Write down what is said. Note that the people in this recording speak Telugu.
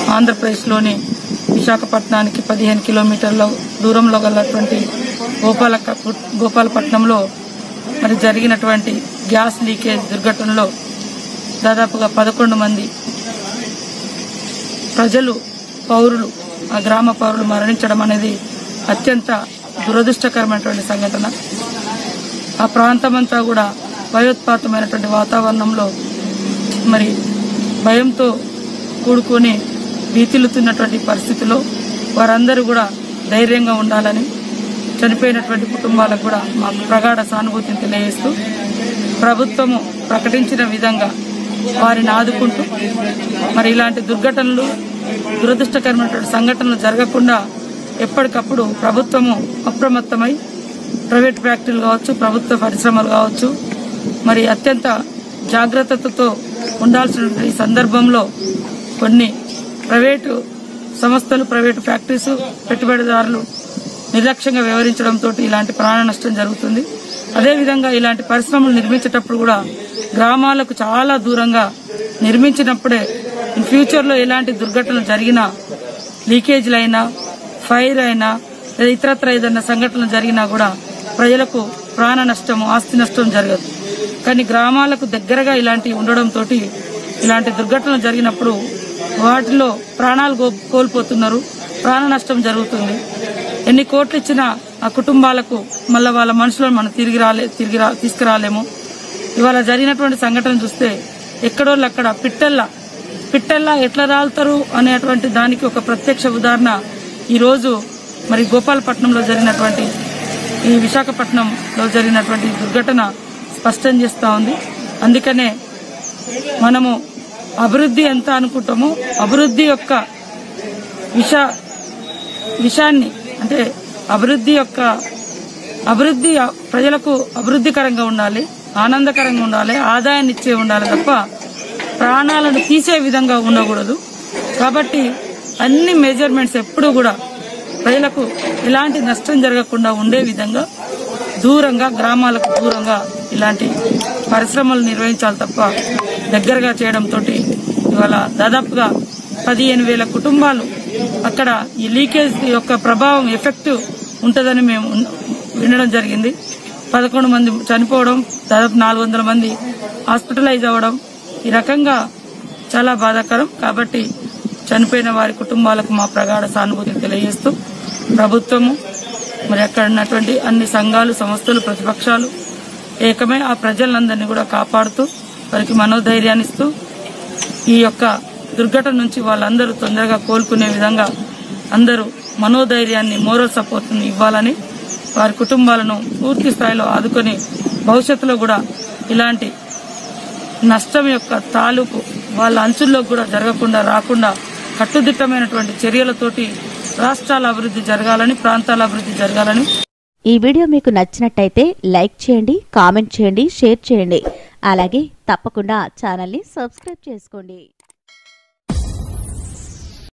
ఆంధ్రప్రదేశ్లోని విశాఖపట్నానికి పదిహేను కిలోమీటర్ల దూరంలో గలటువంటి గోపాల గోపాలపట్నంలో మరి జరిగినటువంటి గ్యాస్ లీకేజ్ దుర్ఘటనలో దాదాపుగా పదకొండు మంది ప్రజలు పౌరులు ఆ గ్రామ పౌరులు మరణించడం అనేది అత్యంత దురదృష్టకరమైనటువంటి సంఘటన ఆ ప్రాంతమంతా కూడా భయోత్పాతమైనటువంటి వాతావరణంలో మరి భయంతో కూడుకొని భీతిల్లుతున్నటువంటి పరిస్థితిలో వారందరూ కూడా ధైర్యంగా ఉండాలని చనిపోయినటువంటి కుటుంబాలకు కూడా మాకు ప్రగాఢ సానుభూతిని తెలియజేస్తూ ప్రభుత్వము ప్రకటించిన విధంగా వారిని ఆదుకుంటూ మరి ఇలాంటి దుర్ఘటనలు దురదృష్టకరమైనటువంటి సంఘటనలు జరగకుండా ఎప్పటికప్పుడు ప్రభుత్వము అప్రమత్తమై ప్రైవేట్ ఫ్యాక్టరీలు కావచ్చు ప్రభుత్వ పరిశ్రమలు కావచ్చు మరి అత్యంత జాగ్రత్తతో ఉండాల్సిన ఈ సందర్భంలో కొన్ని ప్రైవేటు సంస్థలు ప్రైవేటు ఫ్యాక్టరీస్ పెట్టుబడిదారులు నిర్లక్ష్యంగా వ్యవహరించడంతో ఇలాంటి ప్రాణ నష్టం జరుగుతుంది అదేవిధంగా ఇలాంటి పరిశ్రమలు నిర్మించేటప్పుడు కూడా గ్రామాలకు చాలా దూరంగా నిర్మించినప్పుడే ఇన్ ఫ్యూచర్లో ఎలాంటి దుర్ఘటనలు జరిగినా లీకేజీలు అయినా ఫైర్ అయినా లేదా ఇతరత్ర ఏదైనా సంఘటనలు జరిగినా కూడా ప్రజలకు ప్రాణ నష్టం ఆస్తి నష్టం జరగదు కానీ గ్రామాలకు దగ్గరగా ఇలాంటివి ఉండడంతో ఇలాంటి దుర్ఘటనలు జరిగినప్పుడు వాటిలో ప్రాణాలు కో- కోల్పోతున్నారు ప్రాణ నష్టం జరుగుతుంది ఎన్ని కోట్లు ఇచ్చినా ఆ కుటుంబాలకు మళ్ళీ వాళ్ళ మనుషులను మనం తిరిగి రాలే తిరిగి రా తీసుకురాలేము ఇవాళ జరిగినటువంటి సంఘటన చూస్తే ఎక్కడోళ్ళు అక్కడ పిట్టల్లా పిట్టల్లా ఎట్లా రాలుతారు అనేటువంటి దానికి ఒక ప్రత్యక్ష ఉదాహరణ ఈ రోజు మరి గోపాలపట్నంలో జరిగినటువంటి ఈ విశాఖపట్నంలో జరిగినటువంటి దుర్ఘటన స్పష్టం చేస్తా ఉంది అందుకనే మనము అభివృద్ధి ఎంత అనుకుంటామో అభివృద్ధి యొక్క విష విషయాన్ని అంటే అభివృద్ధి యొక్క అభివృద్ధి ప్రజలకు అభివృద్ధికరంగా ఉండాలి ఆనందకరంగా ఉండాలి ఆదాయాన్ని ఇచ్చే ఉండాలి తప్ప ప్రాణాలను తీసే విధంగా ఉండకూడదు కాబట్టి అన్ని మెజర్మెంట్స్ ఎప్పుడూ కూడా ప్రజలకు ఎలాంటి నష్టం జరగకుండా ఉండే విధంగా దూరంగా గ్రామాలకు దూరంగా ఇలాంటి పరిశ్రమలు నిర్వహించాలి తప్ప దగ్గరగా చేయడంతో ఇవాళ దాదాపుగా పదిహేను వేల కుటుంబాలు అక్కడ ఈ లీకేజ్ యొక్క ప్రభావం ఎఫెక్ట్ ఉంటుందని మేము ఉన్న- వినడం జరిగింది పదకొండు మంది చనిపోవడం దాదాపు నాలుగు వందల మంది హాస్పిటలైజ్ అవ్వడం ఈ రకంగా చాలా బాధాకరం కాబట్టి చనిపోయిన వారి కుటుంబాలకు మా ప్రగాఢ సానుభూతిని తెలియజేస్తూ ప్రభుత్వము మరి అక్కడ ఉన్నటువంటి అన్ని సంఘాలు సంస్థలు ప్రతిపక్షాలు ఏకమై ఆ ప్రజలందరినీ కూడా కాపాడుతూ వారికి మనోధైర్యాన్ని ఇస్తూ ఈ యొక్క దుర్ఘటన నుంచి వాళ్ళందరూ తొందరగా కోలుకునే విధంగా అందరూ మనోధైర్యాన్ని మోరల్ సపోర్ట్ని ఇవ్వాలని వారి కుటుంబాలను పూర్తి స్థాయిలో ఆదుకొని భవిష్యత్తులో కూడా ఇలాంటి నష్టం యొక్క తాలూకు వాళ్ళ అంచుల్లో కూడా జరగకుండా రాకుండా కట్టుదిట్టమైనటువంటి చర్యలతోటి రాష్ట్రాల అభివృద్ధి జరగాలని ప్రాంతాల అభివృద్ధి జరగాలని ఈ వీడియో మీకు నచ్చినట్టయితే లైక్ చేయండి కామెంట్ చేయండి షేర్ చేయండి అలాగే తప్పకుండా ఛానల్ని సబ్స్క్రైబ్ చేసుకోండి